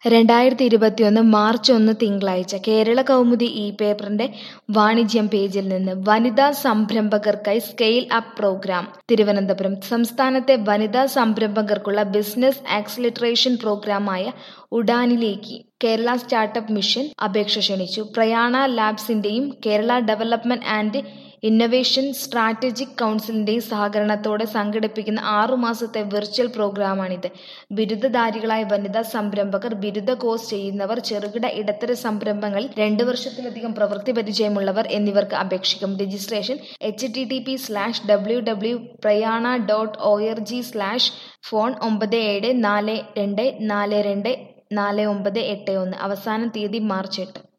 രണ്ടായിരത്തി ഇരുപത്തിയൊന്ന് മാർച്ച് ഒന്ന് തിങ്കളാഴ്ച കേരള കൗമുദി ഈ പേപ്പറിന്റെ വാണിജ്യം പേജിൽ നിന്ന് വനിതാ സംരംഭകർക്കായി സ്കെയിൽ അപ്പ് പ്രോഗ്രാം തിരുവനന്തപുരം സംസ്ഥാനത്തെ വനിതാ സംരംഭകർക്കുള്ള ബിസിനസ് ആക്സിലറേഷൻ പ്രോഗ്രാമായ ഉഡാനിലേക്ക് കേരള സ്റ്റാർട്ടപ്പ് മിഷൻ അപേക്ഷ ക്ഷണിച്ചു പ്രയാണ ലാബ്സിന്റെയും Kerala development and innovation strategic കൗൺസിലിന്റെയും സഹകരണത്തോടെ സംഘടിപ്പിക്കുന്ന ആറുമാസത്തെ വിർച്വൽ പ്രോഗ്രാമാണിത് ബിരുദധാരികളായ വനിതാ സംരംഭകർ ബിരുദ കോഴ്സ് ചെയ്യുന്നവർ ചെറുകിട ഇടത്തര സംരംഭങ്ങളിൽ രണ്ട് വർഷത്തിലധികം പ്രവൃത്തി പരിചയമുള്ളവർ എന്നിവർക്ക് അപേക്ഷിക്കാം registration H T T P slash W W Prayana dot O R G slash phone ഒമ്പത് ഏഴ് നാല് രണ്ട് നാല് രണ്ട് നാല് ഒമ്പത് എട്ട് ഒന്ന് അവസാന തീയതി മാർച്ച് എട്ട്